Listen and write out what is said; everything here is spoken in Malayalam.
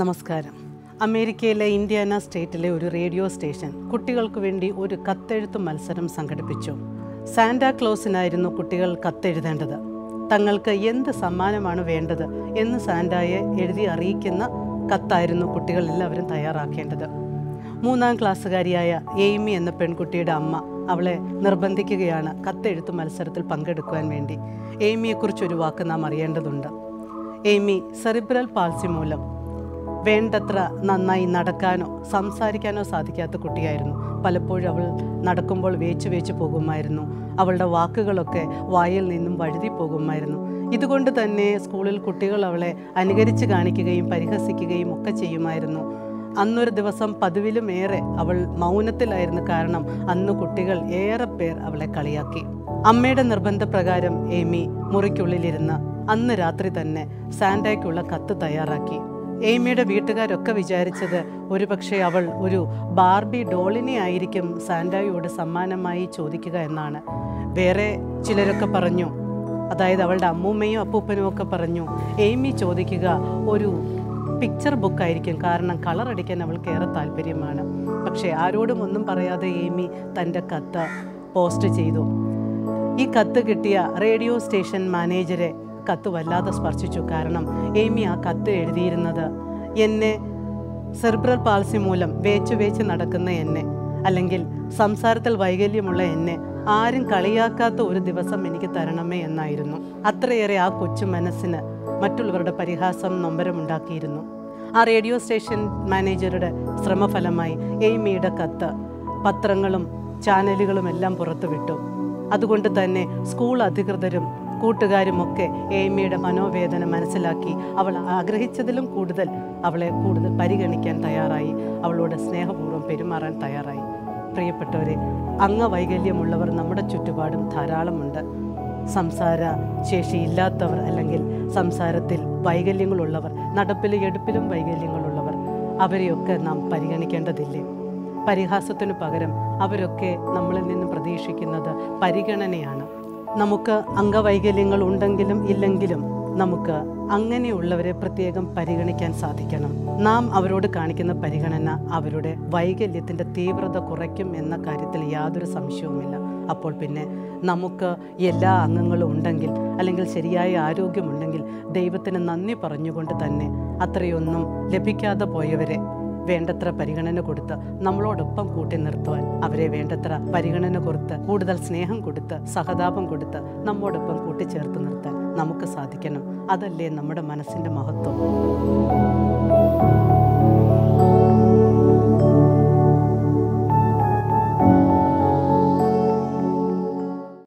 നമസ്കാരം അമേരിക്കയിലെ ഇന്ത്യാന സ്റ്റേറ്റിലെ ഒരു റേഡിയോ സ്റ്റേഷൻ കുട്ടികൾക്ക് വേണ്ടി ഒരു കത്തെഴുത്ത് മത്സരം സംഘടിപ്പിച്ചു സാന്റാ ക്ലോസിനായിരുന്നു കുട്ടികൾ കത്തെഴുതേണ്ടത് തങ്ങൾക്ക് എന്ത് സമ്മാനമാണ് വേണ്ടത് എന്ന് സാന്റായെ എഴുതി അറിയിക്കുന്ന കത്തായിരുന്നു കുട്ടികൾ എല്ലാവരും തയ്യാറാക്കേണ്ടത് മൂന്നാം ക്ലാസ്സുകാരിയായ എയ്മി എന്ന പെൺകുട്ടിയുടെ അമ്മ അവളെ നിർബന്ധിക്കുകയാണ് കത്തെഴുത്ത് മത്സരത്തിൽ പങ്കെടുക്കുവാൻ വേണ്ടി എയ്മിയെക്കുറിച്ചൊരു വാക്ക് നാം അറിയേണ്ടതുണ്ട് എയ്മി സെറിബ്രൽ പാൾസി മൂലം വേണ്ടത്ര നന്നായി നടക്കാനോ സംസാരിക്കാനോ സാധിക്കാത്ത കുട്ടിയായിരുന്നു പലപ്പോഴും അവൾ നടക്കുമ്പോൾ വേച്ചു വേച്ചു പോകുമായിരുന്നു അവളുടെ വാക്കുകളൊക്കെ വായിൽ നിന്നും വഴുതി പോകുമായിരുന്നു ഇതുകൊണ്ട് തന്നെ സ്കൂളിൽ കുട്ടികൾ അവളെ അനുകരിച്ച് കാണിക്കുകയും പരിഹസിക്കുകയും ഒക്കെ ചെയ്യുമായിരുന്നു അന്നൊരു ദിവസം പതിവിലും ഏറെ അവൾ മൗനത്തിലായിരുന്നു കാരണം അന്ന് കുട്ടികൾ ഏറെ പേർ അവളെ കളിയാക്കി അമ്മയുടെ നിർബന്ധപ്രകാരം എയ്മി മുറിക്കുള്ളിലിരുന്ന് അന്ന് രാത്രി തന്നെ സാന്റയ്ക്കുള്ള കത്ത് തയ്യാറാക്കി എയ്മിയുടെ വീട്ടുകാരൊക്കെ വിചാരിച്ചത് ഒരുപക്ഷെ അവൾ ഒരു ബാർബി ഡോളിനെ ആയിരിക്കും സാന്റായോട് സമ്മാനമായി ചോദിക്കുക എന്നാണ് വേറെ ചിലരൊക്കെ പറഞ്ഞു അതായത് അവളുടെ അമ്മൂമ്മയും അപ്പൂപ്പനും ഒക്കെ പറഞ്ഞു എയ്മി ചോദിക്കുക ഒരു പിക്ചർ ബുക്കായിരിക്കും കാരണം കളർ അടിക്കാൻ അവൾക്ക് ഏറെ താല്പര്യമാണ് പക്ഷേ ആരോടും ഒന്നും പറയാതെ എയ്മി തൻ്റെ കത്ത് പോസ്റ്റ് ചെയ്തു ഈ കത്ത് കിട്ടിയ റേഡിയോ സ്റ്റേഷൻ മാനേജരെ കത്ത് വല്ലാതെ സ്പർശിച്ചു കാരണം എയ്മി ആ കത്ത് എഴുതിയിരുന്നത് എന്നെ സെർബ്രൽ പാൾസി മൂലം വേച്ചു വേച്ച് നടക്കുന്ന എന്നെ അല്ലെങ്കിൽ സംസാരത്തിൽ വൈകല്യമുള്ള എന്നെ ആരും കളിയാക്കാത്ത ഒരു ദിവസം എനിക്ക് തരണമേ എന്നായിരുന്നു അത്രയേറെ ആ കൊച്ചു മനസ്സിന് മറ്റുള്ളവരുടെ പരിഹാസം നൊമ്പരമുണ്ടാക്കിയിരുന്നു ആ റേഡിയോ സ്റ്റേഷൻ മാനേജറുടെ ശ്രമഫലമായി എയ്മിയുടെ കത്ത് പത്രങ്ങളും ചാനലുകളും എല്ലാം പുറത്തുവിട്ടു അതുകൊണ്ട് തന്നെ സ്കൂൾ അധികൃതരും കൂട്ടുകാരുമൊക്കെ എയ്മിയുടെ മനോവേദന മനസ്സിലാക്കി അവൾ ആഗ്രഹിച്ചതിലും കൂടുതൽ അവളെ കൂടുതൽ പരിഗണിക്കാൻ തയ്യാറായി അവളോട് സ്നേഹപൂർവ്വം പെരുമാറാൻ തയ്യാറായി പ്രിയപ്പെട്ടവരെ അംഗവൈകല്യമുള്ളവർ നമ്മുടെ ചുറ്റുപാടും ധാരാളമുണ്ട് സംസാര ശേഷിയില്ലാത്തവർ അല്ലെങ്കിൽ സംസാരത്തിൽ വൈകല്യങ്ങളുള്ളവർ നടപ്പിലും എടുപ്പിലും വൈകല്യങ്ങളുള്ളവർ അവരെയൊക്കെ നാം പരിഗണിക്കേണ്ടതില്ലേ പരിഹാസത്തിനു പകരം അവരൊക്കെ നമ്മളിൽ നിന്ന് പ്രതീക്ഷിക്കുന്നത് പരിഗണനയാണ് നമുക്ക് അംഗവൈകല്യങ്ങൾ ഉണ്ടെങ്കിലും ഇല്ലെങ്കിലും നമുക്ക് അങ്ങനെയുള്ളവരെ പ്രത്യേകം പരിഗണിക്കാൻ സാധിക്കണം നാം അവരോട് കാണിക്കുന്ന പരിഗണന അവരുടെ വൈകല്യത്തിൻ്റെ തീവ്രത കുറയ്ക്കും എന്ന കാര്യത്തിൽ യാതൊരു സംശയവുമില്ല അപ്പോൾ പിന്നെ നമുക്ക് എല്ലാ അംഗങ്ങളും ഉണ്ടെങ്കിൽ അല്ലെങ്കിൽ ശരിയായ ആരോഗ്യമുണ്ടെങ്കിൽ ദൈവത്തിന് നന്ദി പറഞ്ഞുകൊണ്ട് തന്നെ അത്രയൊന്നും ലഭിക്കാതെ പോയവരെ വേണ്ടത്ര പരിഗണന കൊടുത്ത് നമ്മളോടൊപ്പം കൂട്ടി നിർത്തുവാൻ അവരെ വേണ്ടത്ര പരിഗണന കൊടുത്ത് കൂടുതൽ സ്നേഹം കൊടുത്ത് സഹതാപം കൊടുത്ത് നമ്മോടൊപ്പം കൂട്ടിച്ചേർത്ത് നിർത്താൻ നമുക്ക് സാധിക്കണം അതല്ലേ നമ്മുടെ മനസ്സിൻ്റെ മഹത്വം